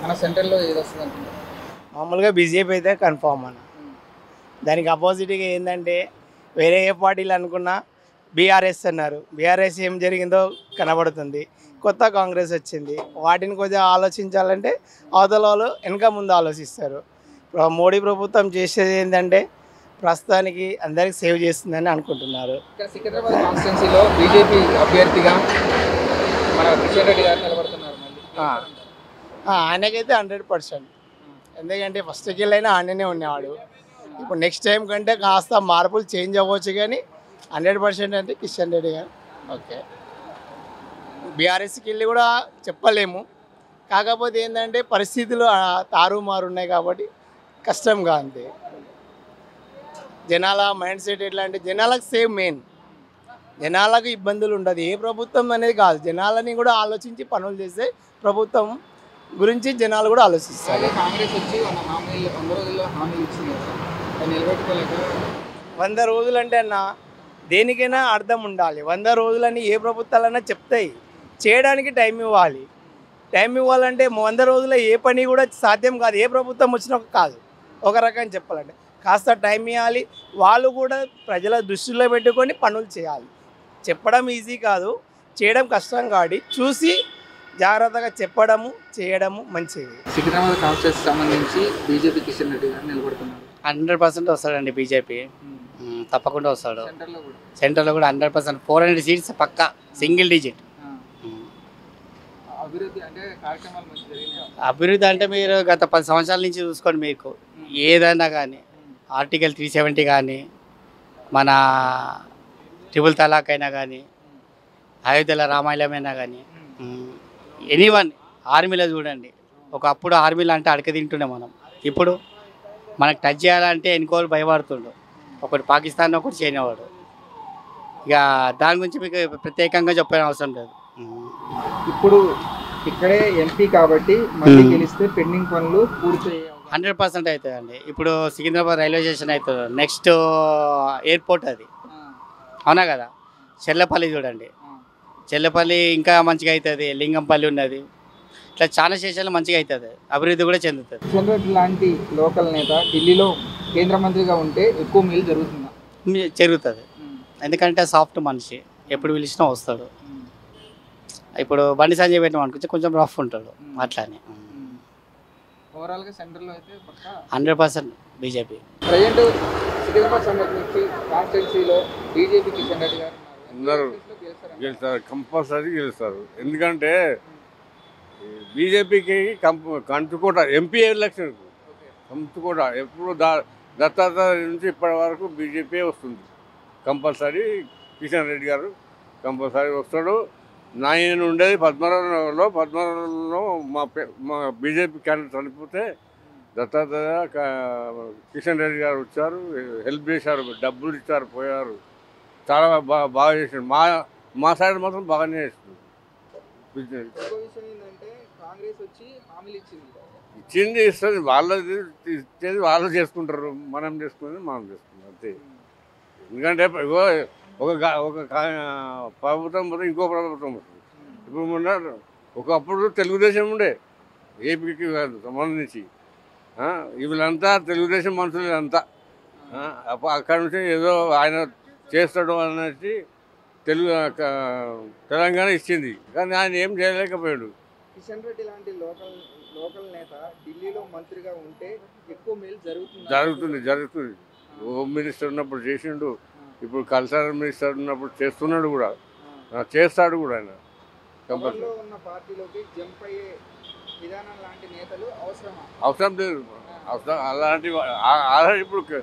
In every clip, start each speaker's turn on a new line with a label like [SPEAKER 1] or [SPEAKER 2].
[SPEAKER 1] మన సెంట్రల్లో ఏది వస్తుంది అంటున్నారు
[SPEAKER 2] మామూలుగా బీజేపీ అయితే కన్ఫామ్ అన్న దానికి అపోజిట్గా ఏంటంటే వేరే ఏ పార్టీలు అనుకున్నా బీఆర్ఎస్ అన్నారు బీఆర్ఎస్ ఏం జరిగిందో కనబడుతుంది కొత్త కాంగ్రెస్ వచ్చింది వాటిని కొద్దిగా ఆలోచించాలంటే అవతల వాళ్ళు వెనక ముందు ఆలోచిస్తారు ప్ర- మోడీ ప్రభుత్వం చేసేది ఏంటంటే ప్రస్తుతానికి అందరికి సేవ్ చేస్తుందని అనుకుంటున్నారు
[SPEAKER 1] ఇక్కడ సికింద్రాబాద్ కాన్స్టిట్యున్సీలో బీజేపీ అభ్యర్థిగా మన కిషన్ రెడ్డి గారు నిలబడుతున్నారు మళ్ళీ
[SPEAKER 2] ఆ. ఆ, ఆయనకైతే హండ్రెడ్ పర్సెంట్ ఎందుకంటే ఫస్ట్కి వెళ్ళైనా ఆయననే ఉండేవాడు ఇప్పుడు నెక్స్ట్ టైం కంటే కాస్త మార్పులు చేంజ్ అవ్వచ్చు కానీ హండ్రెడ్ పర్సెంట్ అంటే కిషన్ రెడ్డి గారు ఓకే బీఆర్ఎస్కి వెళ్ళి కూడా చెప్పలేము కాకపోతే ఏంటంటే పరిస్థితులు ఆ, తారుమారు ఉన్నాయి కాబట్టి కష్టంగా అంతే జనాల మైండ్ సెట్ ఎట్లా అంటే జనాలకు సేమ్ మెయిన్ జనాలకు ఇబ్బందులు ఉండదు ఏ ప్రభుత్వం అనేది కాదు జనాలని కూడా ఆలోచించి పనులు చేస్తే ప్రభుత్వం గురించి జనాలు కూడా ఆలోచిస్తారు
[SPEAKER 1] అలాగే కాంగ్రెస్ వచ్చి మన హామీలు వంద రోజుల్లో హామీలు ఇచ్చింది కదా అది నిలబెట్టుకోలేక
[SPEAKER 2] వంద రోజులంటే అన్న దేనికైనా అర్థం ఉండాలి వంద రోజులని ఏ ప్రభుత్వాలైనా చెప్తాయి చేయడానికి టైం ఇవ్వాలి టైం ఇవ్వాలంటే వంద రోజుల ఏ పని కూడా సాధ్యం కాదు ఏ ప్రభుత్వం వచ్చినా కాదు ఒక రకం చెప్పాలంటే కాస్త టైం ఇవ్వాలి వాళ్ళు కూడా ప్రజల దృష్టిలో పెట్టుకొని పనులు చేయాలి చెప్పడం ఈజీ కాదు చేయడం కష్టం కాడి చూసి జాగ్రత్తగా చెప్పడము చేయడము మంచిది
[SPEAKER 1] సికింద్రాబాద్ కాన్స్టిట్యూన్సీ సంబంధించి బీజేపీ కిషన్ రెడ్డి గారు నిలబడుతున్నారు
[SPEAKER 2] హండ్రెడ్ పర్సెంట్ వస్తాడండి బీజేపీ తప్పకుండా వస్తాడు
[SPEAKER 1] సెంటర్లో కూడా
[SPEAKER 2] సెంటర్లో కూడా hundred percent four hundred seats పక్కా సింగిల్ డిజిట్
[SPEAKER 1] ఆ. అభివృద్ధి అంటే కార్యక్రమాలు మంచి జరిగినాయి
[SPEAKER 2] అభివృద్ధి అంటే మీరు గత పది సంవత్సరాల నుంచి చూసుకోండి మీకు ఏదైనా కానీ ఆర్టికల్ త్రీ సెవెంటీ కానీ మన ట్రిపుల్ తలాక్ అయినా కానీ అయోధ్యల రామాయణం అయినా కానీ ఎనీ వన్ ఆర్మీలో చూడండి ఒకప్పుడు ఆర్మీలో అంటే అడక తింటుండే మనం ఇప్పుడు మనకు టచ్ చేయాలంటే ఎన్నికోలు భయపడుతుండు ఒకటి పాకిస్తాన్ ఒకటి చేయనివాడు ఇక దాని గురించి మీకు ప్రత్యేకంగా చెప్పిన అవసరం లేదు
[SPEAKER 1] ఇప్పుడు ఇక్కడే ఎంపీ కాబట్టి మళ్ళీ
[SPEAKER 2] మ్మ్.
[SPEAKER 1] గెలిస్తే పెండింగ్ పనులు పూర్తి అయ్యే అవకాశం-
[SPEAKER 2] హండ్రెడ్ పర్సెంట్ అవుతుందండి ఇప్పుడు సికింద్రాబాద్ రైల్వే స్టేషన్ అవుతుంది నెక్స్ట్ ఎయిర్పోర్ట్ అది
[SPEAKER 1] ఆ,
[SPEAKER 2] అవునా కదా చెల్లపల్లి చూడండి
[SPEAKER 1] ఆ.
[SPEAKER 2] చెల్లపల్లి ఇంకా మంచిగా అవుతుంది లింగంపల్లి ఉన్నది ఇట్లా చాలా స్టేషన్లు మంచిగా అవుతుంది అభివృద్ధి కూడా చెందుతుంది
[SPEAKER 1] కిషన్ రెడ్డి లాంటి లోకల్ నేత ఢిల్లీలో కేంద్ర మంత్రిగా ఉంటే ఎక్కువ మేలు జరుగుతుందా
[SPEAKER 2] మీ- జరుగుతుంది ఎందుకంటే సాఫ్ట్ మనిషి ఎప్పుడు పిలిచినా వస్తాడు ఇప్పుడు బండి సంజయ్ పెట్టిన అనుకుంటే కొంచెం రఫ్ ఉంటాడు అట్లానే
[SPEAKER 1] ఓవరాల్ గా సెంటర్ లో అయితే పక్క
[SPEAKER 2] hundred percent BJP
[SPEAKER 1] present Secunderabad సంబంధించి కాన్స్టిట్యున్సీలో బీజేపీ కిషన్ రెడ్డి గారు
[SPEAKER 3] ఉన్నారు.
[SPEAKER 1] ఉన్నారు గెలుస్తారా?
[SPEAKER 3] గెలుస్తారు కంపల్సరీ గెలుస్తారు ఎందుకంటే బీజేపీకి కంప కంచుకోట ఎంపీ ఎలక్షన్
[SPEAKER 1] ఓకే.
[SPEAKER 3] కంచుకోట ఎప్పుడు దా దత్తాత్ర నుంచి ఇప్పటి వరకు బీజేపీ వస్తుంది కంపల్సరీ కిషన్ రెడ్డి గారు కంపల్సరీ వస్తాడు నాయన ఉండేది పద్మనాభంలో పద్మనాభంలో మా పే- మా బీజేపీ క్యాండిడేట్ చనిపోతే దత్తాత్రేయ క- కిషన్ రెడ్డి గారు వచ్చారు హెల్ప్ చేశారు డబ్బులు ఇచ్చారు పోయారు చాలా బాగా బాగా చేశారు మా మా సైడ్ మాత్రం బాగానే చేస్తుంది బిజినెస్
[SPEAKER 1] ఇంకో విషయం ఏంటంటే కాంగ్రెస్ వచ్చి హామీలు ఇచ్చింది
[SPEAKER 3] ఇచ్చింది ఇస్తుంది వాళ్ళది ఇచ్చేది వాళ్ళు చేసుకుంటారు మనం చేసుకునేది మనం చేసుకుంటాం అంతే ఎందుకంటే ఇగో ఒక గా- ఒక కా- ప్రభుత్వం పోతే ఇంకో ప్రభుత్వం వస్తుంది ఇప్పుడు మొన్న ఒకప్పుడు తెలుగుదేశం ఉండే ఏపీకి కాదు సంబంధించి ఆ, వీళ్ళంతా తెలుగుదేశం మనుషులు అంతా ఆ, అప్ప- అక్కడ నుంచి ఏదో ఆయన చేస్తాడు అనేసి తెలుగు క- తెలంగాణ ఇచ్చింది కానీ ఆయన ఏం చేయలేకపోయాడు
[SPEAKER 1] కిషన్ రెడ్డి లాంటి లోకల్ లోకల్ నేత ఢిల్లీలో మంత్రిగా ఉంటే ఎక్కువ మేలు జరుగుతుంది
[SPEAKER 3] జరుగుతుంది జరుగుతుంది హోమ్ మినిస్టర్ ఉన్నప్పుడు చేసిండు ఇప్పుడు కల్చరల్ మినిస్టర్ ఉన్నప్పుడు చేస్తున్నాడు కూడా ఆ, చేస్తాడు కూడా ఆయన కంపల్సరీ
[SPEAKER 1] పవర్లో ఉన్న పార్టీలోకి జంప్ అయ్యే విధానం లాంటి నేతలు అవసరమా
[SPEAKER 3] అవసరం లేదు అవసరం అలాంటి ఆల్రెడీ ఇప్పుడు క-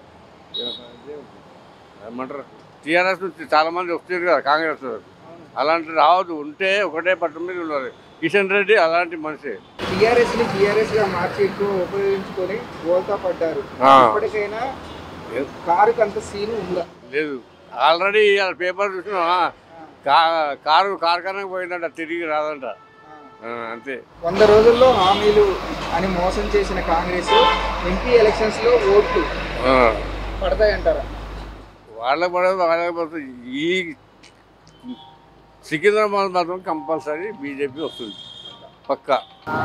[SPEAKER 3] ఏమంటారు టీఆర్ఎస్ నుంచి చాలా మంది వస్తారు కదా కాంగ్రెస్ వాళ్ళు.
[SPEAKER 1] అవును
[SPEAKER 3] అలాంటి రావద్దు ఉంటే ఒకటే పట్టు మీద ఉన్నారు కిషన్ రెడ్డి అలాంటి మనిషి
[SPEAKER 1] టీఆర్ఎస్ ని టీఆర్ఎస్ గా మార్చి ఎక్కువ ఉపయోగించుకొని గోల్తా పడ్డారు
[SPEAKER 3] ఆ.
[SPEAKER 1] ఇప్పటికైనా కారుకి అంత సీన్ ఉందా
[SPEAKER 3] లేదు ఆల్రెడీ పేపర్ చూసిన కా కారు కార్ఖానకు పోయిందంట తిరిగి రాదంట ఆ, అంతే
[SPEAKER 1] వంద రోజుల్లో హామీలు అని మోసం చేసిన కాంగ్రెస్ ఎంపీ ఎలక్షన్స్ లో ఓట్లు
[SPEAKER 3] ఆ.
[SPEAKER 1] పడతాయంటారా
[SPEAKER 3] వాళ్ళకి పడదు వాళ్ళకి పడుతుంది ఈ సికింద్రాబాద్ మాత్రం కంపల్సరీ బీజేపీ వస్తుంది పక్కా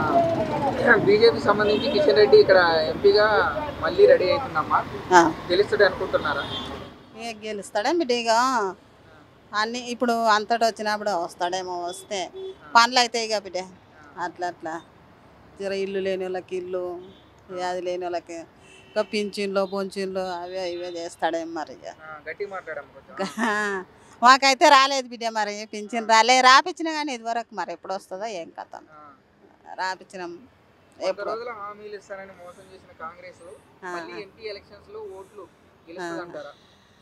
[SPEAKER 1] బీజేపీ సంబంధించి కిషన్ రెడ్డి ఇక్కడ ఎంపీగా మళ్ళీ రెడీ అవుతుందమ్మా
[SPEAKER 4] ఆ.
[SPEAKER 1] గెలుస్తాడు అనుకుంటున్నారా
[SPEAKER 4] ఇక గెలుస్తాడే బిడ్డ ఇక అన్ని ఇప్పుడు అంతటి వచ్చినప్పుడు వస్తాడేమో వస్తే పనులు అవుతాయి ఇక బిడ్డ అట్లా అట్లా జర ఇల్లు లేని వాళ్ళకి ఇల్లు ఇక అది లేని వాళ్ళకి ఇంకా పింఛన్లు బొంచిన్లు అవే ఇవే చేస్తాడేమో మరి ఇక
[SPEAKER 1] ఆ, గట్టిగా మాట్లాడమ్మా కొంచెం
[SPEAKER 4] మాకైతే రాలేదు బిడ్డ మరి పింఛన్ రాలే రాపించినా కానీ ఇదివరకు మరి ఎప్పుడు వస్తుందో ఏం కథ
[SPEAKER 1] ఆ,
[SPEAKER 4] రాపించినాం
[SPEAKER 1] వంద
[SPEAKER 4] ఎప్పుడు
[SPEAKER 1] రోజుల హామీలు ఇస్తారని మోసం చేసిన కాంగ్రెస్
[SPEAKER 4] ఆ,
[SPEAKER 1] మళ్ళీ ఎంపీ ఎలక్షన్స్ లో ఓట్లు గెలుస్తుందంటారా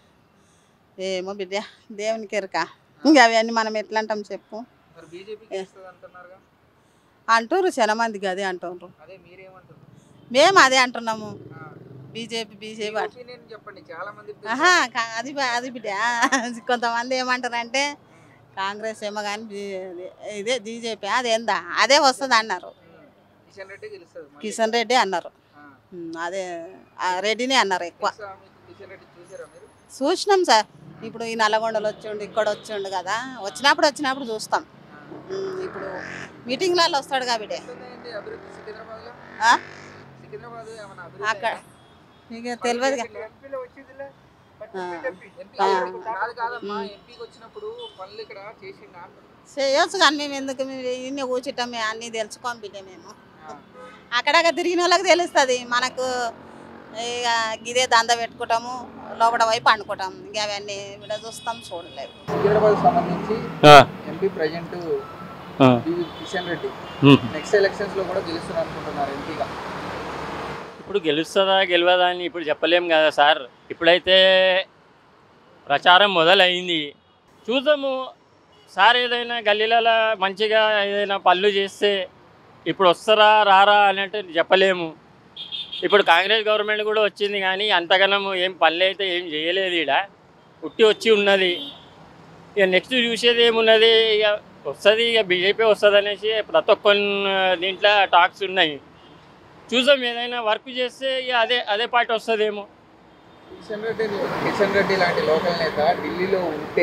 [SPEAKER 4] ఏమో బిడ్డ దేవునికి ఎరక ఇంకా అవన్నీ మనం ఎట్లా అంటాం చెప్పు
[SPEAKER 1] మరి బీజేపీ గెలుస్తుంది అంటున్నారుగా
[SPEAKER 4] అంటారు చాలా మందికి అదే అంటుండ్రు
[SPEAKER 1] అదే మీరేమంటున్నారు
[SPEAKER 4] మేము అదే అంటున్నాము బీజేపీ బీజేపీ అంట
[SPEAKER 1] ఒపీనియన్ చెప్పండి చాలా మంది
[SPEAKER 4] ఆహా కా- అది బా- అది బిడ్డ కొంతమంది ఏమంటారంటే కాంగ్రెస్ ఏమో కానీ ఇదే బీజేపీ అది ఏందా అదే వస్తుంది అన్నారు
[SPEAKER 1] కిషన్ రెడ్డి గెలుస్తుంది మళ్ళీ.
[SPEAKER 4] కిషన్ రెడ్డి అన్నారు
[SPEAKER 1] ఆ.
[SPEAKER 4] ఉమ్, అదే ఆ రెడ్డినే అన్నారు ఎక్కువ
[SPEAKER 1] తెలుసా మీకు కిషన్ రెడ్డి చూసారా మీరు
[SPEAKER 4] చూసినాం సార్ ఇప్పుడు ఈ నల్లగొండలు వచ్చిండు ఇక్కడ వచ్చిండు కదా వచ్చినప్పుడు వచ్చినప్పుడు చూస్తాం ఉమ్, ఇప్పుడు మీటింగ్లలో వస్తాడు కాబట్టి
[SPEAKER 1] ఏంటి అభివృద్ధి సికింద్రాబాద్ లో
[SPEAKER 4] ఆ?
[SPEAKER 1] సికింద్రాబాద్ ఏమైనా అభివృద్ధి
[SPEAKER 4] అక్కడ
[SPEAKER 1] అయిందా?
[SPEAKER 4] ఇక తెలియదు కదా.
[SPEAKER 1] ఎంపీలో వచ్చిందిలే.
[SPEAKER 4] ఆ.
[SPEAKER 1] ఎంపీ
[SPEAKER 4] ఆ.
[SPEAKER 1] కాదు కాదమ్మా ఎంపీకి వచ్చినప్పుడు పనులు ఇక్కడ చేసిండా అంటున్నా.
[SPEAKER 4] చేయొచ్చు కానీ మేము ఎందుకు మేము ఇన్ని కూర్చుంటాం మేము అన్నీ తెలుసుకోం బిడ్డ మేము
[SPEAKER 1] ఆ.
[SPEAKER 4] అక్కడక్కడ తిరిగిన వాళ్ళకి తెలుస్తుంది మనకు ఇక ఇదే దంద పెట్టుకుంటాము లోపల వైపు అనుకుంటాం ఇక అవన్నీ ఇక్కడ చూస్తాం చూడలేవు
[SPEAKER 1] సికింద్రాబాద్ సంబంధించి MP present Kishan Reddy next elections లో కూడా గెలుస్తున్నారు అనుకుంటున్నారు ఎంపీగా
[SPEAKER 5] ఇప్పుడు గెలుస్తుందా గెలవదా అని ఇప్పుడు చెప్పలేం కదా సార్ ఇప్పుడైతే ప్రచారం మొదలైంది చూద్దాము సార్ ఏదైనా గల్లీలలో మంచిగా ఏదైనా పనులు చేస్తే ఇప్పుడు వస్తారా రారా అన్నట్టు చెప్పలేము ఇప్పుడు కాంగ్రెస్ గవర్నమెంట్ కూడా వచ్చింది కానీ అంతగానము ఏం పనులు అయితే ఏం చేయలేదు ఈడ ఉట్టి వచ్చి ఉన్నది ఇక నెక్స్ట్ చూసేది ఏమున్నది ఇక వస్తుంది ఇక బీజేపీ వస్తుంది అనేసి ప్రతి ఒక్క దీంట్లో టాక్స్ ఉన్నాయి చూసాం ఏదైనా వర్క్ చేస్తే ఇక అదే అదే పార్టీ వస్తుందేమో
[SPEAKER 1] కిషన్ రెడ్డి కిషన్ రెడ్డి లాంటి లోకల్ నేత ఢిల్లీలో ఉంటే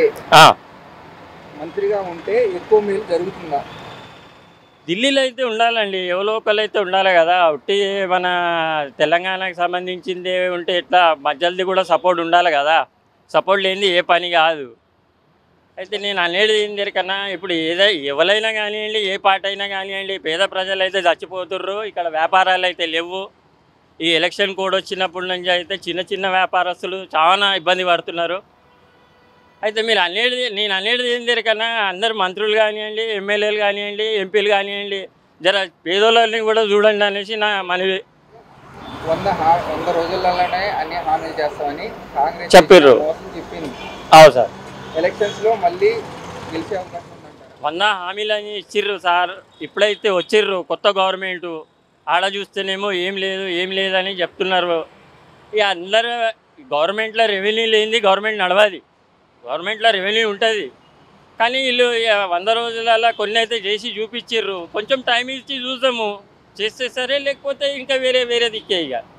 [SPEAKER 1] మంత్రిగా ఉంటే ఎక్కువ మేలు జరుగుతుందా
[SPEAKER 5] ఢిల్లీలో అయితే ఉండాలండి ఎవలోకల్ అయితే ఉండాలి కదా ఉట్టి మన తెలంగాణకు సంబంధించింది ఉంటే ఎట్లా మధ్యలది కూడా సపోర్ట్ ఉండాలి కదా సపోర్ట్ లేనిది ఏ పని కాదు అయితే నేను అనేది ఏంటి కన్నా ఇప్పుడు ఏదై ఎవరైనా కానివ్వండి ఏ పార్టీ అయినా కానివ్వండి పేద ప్రజలు అయితే చచ్చిపోతుర్రు ఇక్కడ వ్యాపారాలు అయితే లేవు ఈ ఎలక్షన్ కోడ్ వచ్చినప్పటి నుంచి అయితే చిన్న చిన్న వ్యాపారస్తులు చాలా ఇబ్బంది పడుతున్నారు అయితే మీరు అనేది నేను అనేది ఏంటి కన్నా అందరు మంత్రులు కానివ్వండి ఎమ్మెల్యేలు కానివ్వండి ఎంపీలు కానివ్వండి జర పేదోళ్ళని కూడా చూడండి అనేసి నా మనవి
[SPEAKER 1] వంద హా- వంద రోజులలోనే అన్ని హామీలు చేస్తామని కాంగ్రెస్
[SPEAKER 5] చెప్పిర్రు.
[SPEAKER 1] మోసం చెప్పింది
[SPEAKER 5] అవు సార్
[SPEAKER 1] ఎలక్షన్స్ లో మళ్ళీ గెలిచే అవకాశం ఉందంటారా
[SPEAKER 5] వంద హామీలని ఇచ్చిర్రు సార్ ఇప్పుడైతే వచ్చిర్రు కొత్త గవర్నమెంట్ ఆడ చూస్తేనేమో ఏం లేదు ఏం లేదని చెప్తున్నారు ఇక అందరూ గవర్నమెంట్లో రెవెన్యూ లేనిది గవర్నమెంట్ నడవది గవర్నమెంట్లో రెవెన్యూ ఉంటుంది కానీ వీళ్ళు ఇక వంద రోజులలో కొన్ని అయితే చేసి చూపించిర్రు కొంచెం టైం ఇచ్చి చూద్దాము చేస్తే సరే లేకపోతే ఇంకా వేరే వేరే దిక్కే ఇక